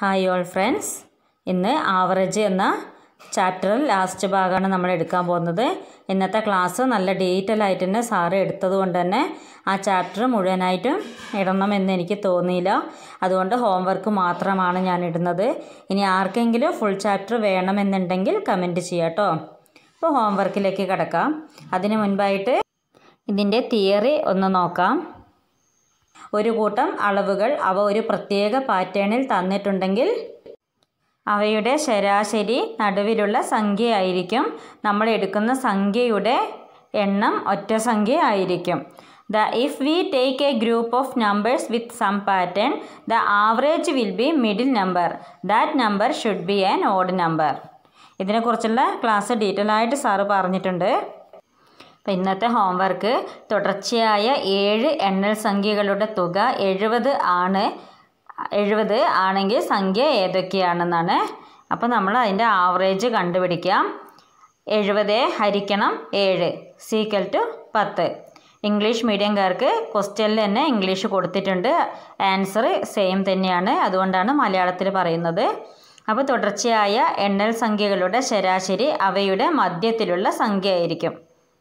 hi all friends ഇന്ന് average എന്ന ചാപ്റ്ററിൽ ലാസ്റ്റ് ഭാഗമാണ് നമ്മൾ എടുക്കാൻ പോകുന്നത് ഇന്നത്തെ ക്ലാസ് നല്ല ഡീറ്റെയിൽ ആയിട്ട് തന്നെ സാറ് എടുത്തത് കൊണ്ട് തന്നെ ആ ചാപ്റ്റർ മുഴുവനായിട്ടും ഇടണമെന്ന് എനിക്ക് തോന്നിയില്ല അതുകൊണ്ട് ഹോംവർക്ക് മാത്രമാണ് ഞാൻ ഇടുന്നത് ഇനി ആർക്കെങ്കിലും ഫുൾ ചാപ്റ്റർ വേണമെന്നുണ്ടെങ്കിൽ കമൻറ്റ് ചെയ്യാം കേട്ടോ അപ്പോൾ ഹോംവർക്കിലേക്ക് കിടക്കാം അതിന് മുൻപായിട്ട് ഇതിൻ്റെ തിയറി ഒന്ന് നോക്കാം ഒരു കൂട്ടം അളവുകൾ അവ ഒരു പ്രത്യേക പാറ്റേണിൽ തന്നിട്ടുണ്ടെങ്കിൽ അവയുടെ ശരാശരി നടുവിലുള്ള സംഖ്യയായിരിക്കും നമ്മൾ എടുക്കുന്ന സംഖ്യയുടെ എണ്ണം ഒറ്റ സംഖ്യ ആയിരിക്കും the if we take a group of numbers with some pattern the average will be middle number that number should be an odd number ഇതിനെക്കുറിച്ചുള്ള ക്ലാസ് ഡീറ്റെയിൽ ആയിട്ട് സാറ് പറഞ്ഞിട്ടുണ്ട് അപ്പം ഇന്നത്തെ ഹോംവർക്ക് തുടർച്ചയായ ഏഴ് എണ്ണൽ സംഖ്യകളുടെ തുക എഴുപത് ആണ് എഴുപത് ആണെങ്കിൽ സംഖ്യ ഏതൊക്കെയാണെന്നാണ് അപ്പോൾ നമ്മൾ അതിൻ്റെ ആവറേജ് കണ്ടുപിടിക്കാം എഴുപത് ഹരിക്കണം ഏഴ് സീക്കൽ ടു പത്ത് ഇംഗ്ലീഷ് മീഡിയംകാർക്ക് ക്വസ്റ്റ്യനിൽ തന്നെ ഇംഗ്ലീഷ് കൊടുത്തിട്ടുണ്ട് ആൻസർ സെയിം തന്നെയാണ് അതുകൊണ്ടാണ് മലയാളത്തിൽ പറയുന്നത് അപ്പോൾ തുടർച്ചയായ എണ്ണൽ സംഖ്യകളുടെ ശരാശരി അവയുടെ മധ്യത്തിലുള്ള സംഖ്യ ആയിരിക്കും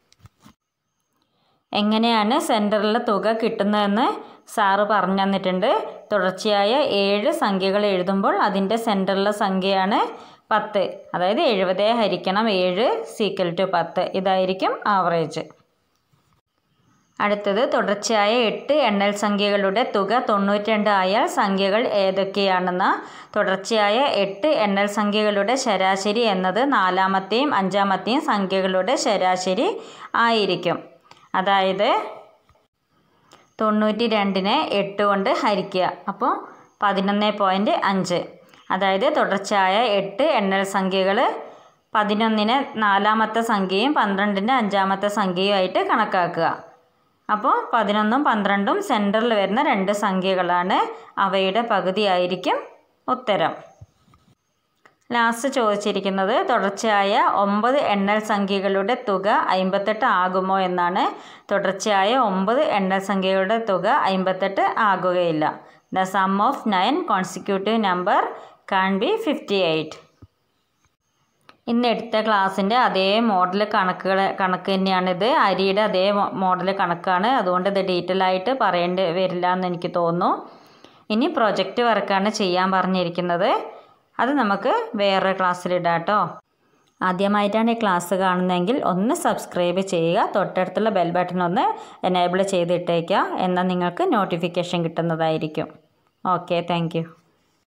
എങ്ങനെയാണ് സെൻറ്ററിലെ തുക കിട്ടുന്നതെന്ന് സാറ് പറഞ്ഞു തന്നിട്ടുണ്ട് തുടർച്ചയായ ഏഴ് സംഖ്യകൾ എഴുതുമ്പോൾ അതിൻ്റെ സെൻറ്ററിലെ സംഖ്യയാണ് പത്ത് അതായത് എഴുപത് ഹരിക്കണം ഏഴ് സീക്കൽ ടു പത്ത് ഇതായിരിക്കും ആവറേജ് അടുത്തത് തുടർച്ചയായ എട്ട് എണ്ണൽ സംഖ്യകളുടെ തുക തൊണ്ണൂറ്റിരണ്ട് ആയാൽ സംഖ്യകൾ ഏതൊക്കെയാണെന്ന തുടർച്ചയായ എട്ട് എണ്ണൽ സംഖ്യകളുടെ ശരാശരി എന്നത് നാലാമത്തെയും അഞ്ചാമത്തെയും സംഖ്യകളുടെ ശരാശരി ആയിരിക്കും അതായത് തൊണ്ണൂറ്റി രണ്ടിനെ എട്ട് കൊണ്ട് ഹരിക്കുക അപ്പോൾ പതിനൊന്ന് പോയിൻറ്റ് അഞ്ച് അതായത് തുടർച്ചയായ എട്ട് എണ്ണൽ സംഖ്യകൾ പതിനൊന്നിന് നാലാമത്തെ സംഖ്യയും പന്ത്രണ്ടിൻ്റെ അഞ്ചാമത്തെ സംഖ്യയും ആയിട്ട് കണക്കാക്കുക അപ്പോൾ പതിനൊന്നും പന്ത്രണ്ടും സെൻറ്ററിൽ വരുന്ന രണ്ട് സംഖ്യകളാണ് അവയുടെ പകുതിയായിരിക്കും ഉത്തരം ലാസ്റ്റ് ചോദിച്ചിരിക്കുന്നത് തുടർച്ചയായ ഒമ്പത് എണ്ണൽ സംഖ്യകളുടെ തുക അമ്പത്തെട്ട് ആകുമോ എന്നാണ് തുടർച്ചയായ ഒമ്പത് എണ്ണൽ സംഖ്യകളുടെ തുക അമ്പത്തെട്ട് ആകുകയില്ല the sum of nine consecutive number can be fifty eight ഇന്ന് എടുത്ത ക്ലാസ്സിൻ്റെ അതേ മോഡൽ കണക്കുകൾ കണക്ക് തന്നെയാണിത് അരിയുടെ അതേ മോഡൽ കണക്കാണ് അതുകൊണ്ട് ഇത് ഡീറ്റെയിൽ ആയിട്ട് പറയേണ്ടി വരില്ല എന്ന് എനിക്ക് തോന്നുന്നു ഇനി പ്രൊജക്റ്റ് വർക്കാണ് ചെയ്യാൻ പറഞ്ഞിരിക്കുന്നത് അത് നമുക്ക് വേറൊരു ക്ലാസ്സിലിടാം കേട്ടോ ആദ്യമായിട്ടാണ് ഈ ക്ലാസ് കാണുന്നതെങ്കിൽ ഒന്ന് സബ്സ്ക്രൈബ് ചെയ്യുക തൊട്ടടുത്തുള്ള ബെൽ ബട്ടൺ ഒന്ന് എനേബിൾ ചെയ്തിട്ടേക്കുക എന്നാൽ നിങ്ങൾക്ക് നോട്ടിഫിക്കേഷൻ കിട്ടുന്നതായിരിക്കും ഓക്കെ താങ്ക്